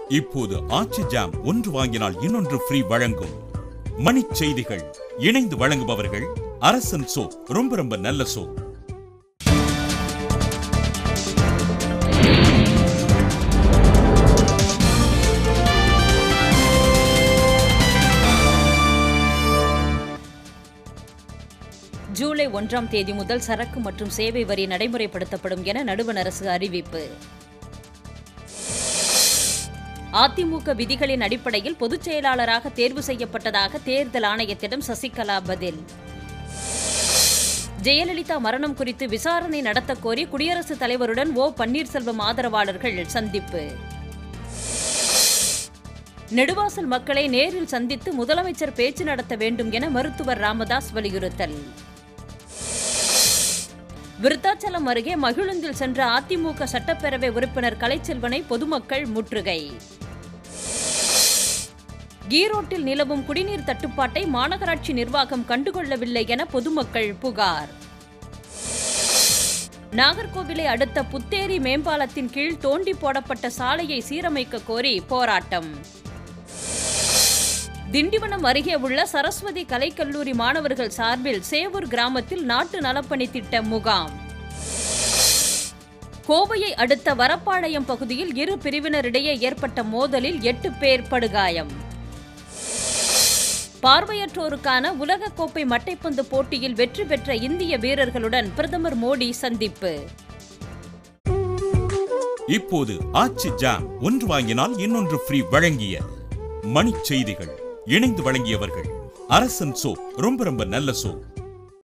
இப்போது ஆச்சி ஜாம் ஒன்று வாங்கினால் இன்னொன்று ஃப்ரீ வழங்கும் மணிச் செய்திகள் இணைந்து வழங்குபவர்கள் அரசன் சோ ரொம்ப ரொம்ப நல்ல சோ ஜூலை ஒன்றாம் தேதி முதல் சரக்கு மற்றும் சேவை வரி நடைமுறைப்படுத்தப்படும் என நடுவண் அரசு அறிவிப்பு அதிமுக விதிகளின் அடிப்படையில் பொதுச் செயலாளராக தேர்வு செய்யப்பட்டதாக தேர்தல் ஆணையத்திடம் சசிகலா பதில் ஜெயலலிதா மரணம் குறித்து விசாரணை நடத்தக் கோரி குடியரசுத் தலைவருடன் ஓ பன்னீர்செல்வம் ஆதரவாளர்கள் சந்திப்பு நெடுவாசல் மக்களை நேரில் சந்தித்து முதலமைச்சர் பேச்சு நடத்த வேண்டும் என மருத்துவர் ராமதாஸ் வலியுறுத்தல் விருத்தாச்சலம் அருகே மகிழுந்தில் சென்ற அதிமுக சட்டப்பேரவை உறுப்பினர் கலைச்செல்வனை பொதுமக்கள் முற்றுகை ஈரோட்டில் நிலவும் குடிநீர் தட்டுப்பாட்டை மாநகராட்சி நிர்வாகம் கண்டுகொள்ளவில்லை என பொதுமக்கள் புகார் நாகர்கோவிலை அடுத்த புத்தேரி மேம்பாலத்தின் கீழ் தோண்டி போடப்பட்ட சாலையை சீரமைக்க கோரி போராட்டம் திண்டிவனம் அருகே உள்ள சரஸ்வதி கலைக்கல்லூரி மாணவர்கள் சார்பில் சேவூர் கிராமத்தில் நாட்டு நலப்பணி திட்ட முகாம் கோவையை அடுத்த வரப்பாளையம் பகுதியில் இரு பிரிவினரிடையே ஏற்பட்ட மோதலில் எட்டு பேர் படுகாயம் பார்வையற்றோருக்கான உலகக்கோப்பை மட்டைப்பந்து போட்டியில் வெற்றி பெற்ற இந்திய வீரர்களுடன் பிரதமர் மோடி சந்திப்பு இப்போது ஆச்சி ஜாம் ஒன்று வாங்கினால் இன்னொன்று ஃப்ரீ வழங்கிய மணிச் செய்திகள் இணைந்து வழங்கியவர்கள் அரசன் சோ ரொம்ப ரொம்ப நல்ல சோ